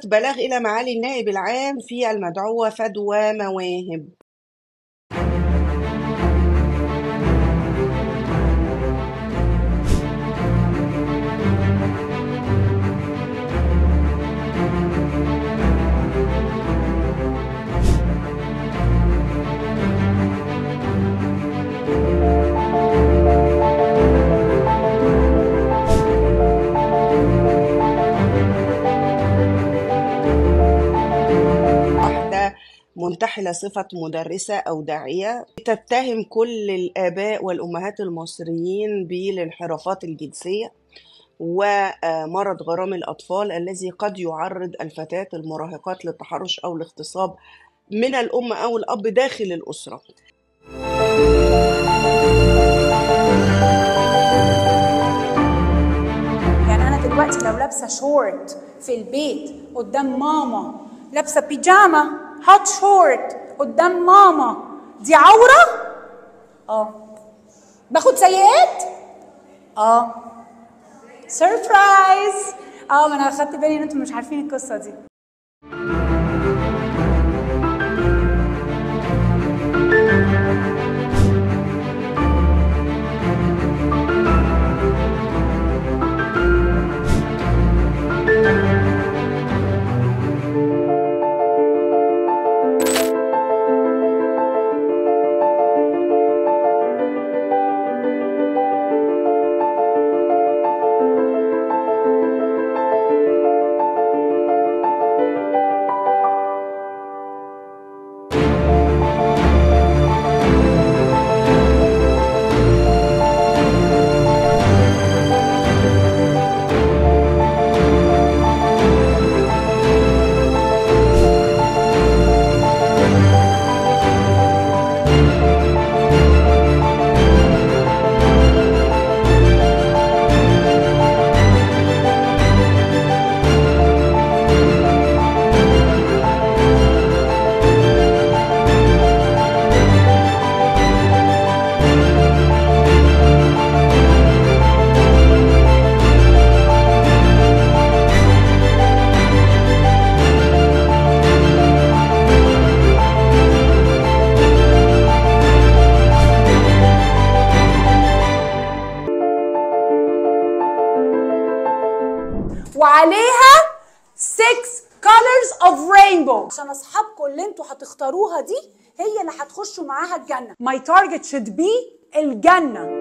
بلاغ إلى معالي النائب العام في المدعوة فدوى مواهب واحدة منتحلة صفة مدرسة أو داعية تتهم كل الآباء والأمهات المصريين بالانحرافات الجنسية ومرض غرام الأطفال الذي قد يعرض الفتاة المراهقات للتحرش أو الاغتصاب من الأم أو الأب داخل الأسرة يعني انا دلوقتي لو لابسه شورت في البيت قدام ماما لابسه بيجامه هات شورت قدام ماما دي عوره اه باخد سيئات اه سربرايز اه ما انا اخدت بالي ان انتم مش عارفين القصه دي وعليها 6 colors of rainbow عشان اصحابكم اللي انتوا هتختاروها دي هي اللي هتخشوا معاها الجنه my target should be الجنه